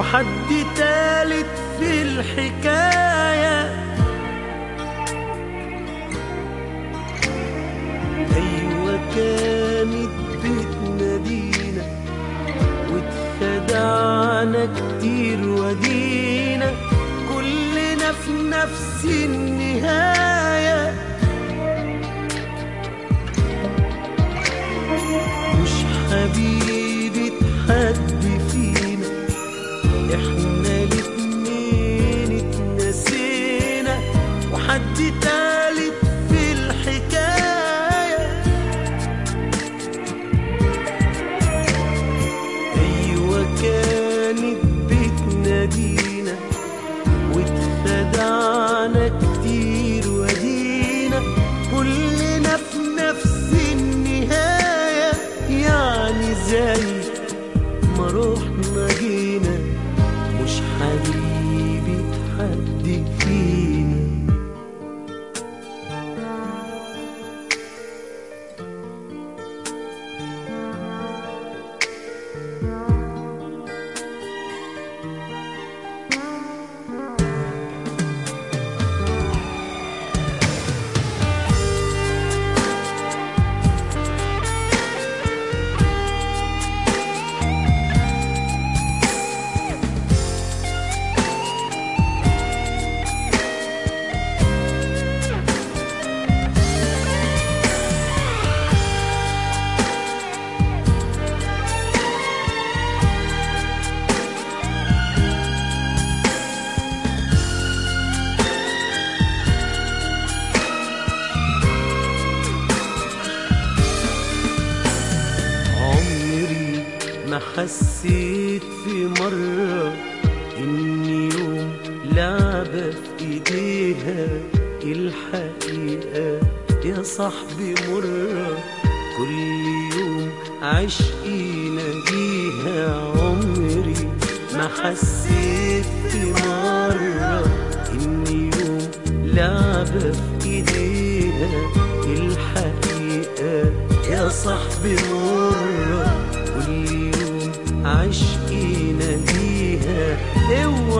وحد تالت في الحكاية أيوة كانت بتنادينا واتخدعنا كتير ودينا كلنا في نفس النهاية مش حبيبة حد فينا احنا الاتنين اتنسينا وحد تالت في الحكاية ايوه كانت بتنادينا واتخدعنا كتير ودينا كلنا في نفس النهاية يعني زي ما روحنا جينا مش حبيبة حد فينا عمري ما حسيت في مرة إن يوم لعبة في إيديها الحقيقة يا صاحبي مرة كل يوم عشقي ناديها عمري ما حسيت في مرة إن يوم لعبة في إيديها الحقيقة يا صاحبي مرة كل يوم عشقي ناديها اوعى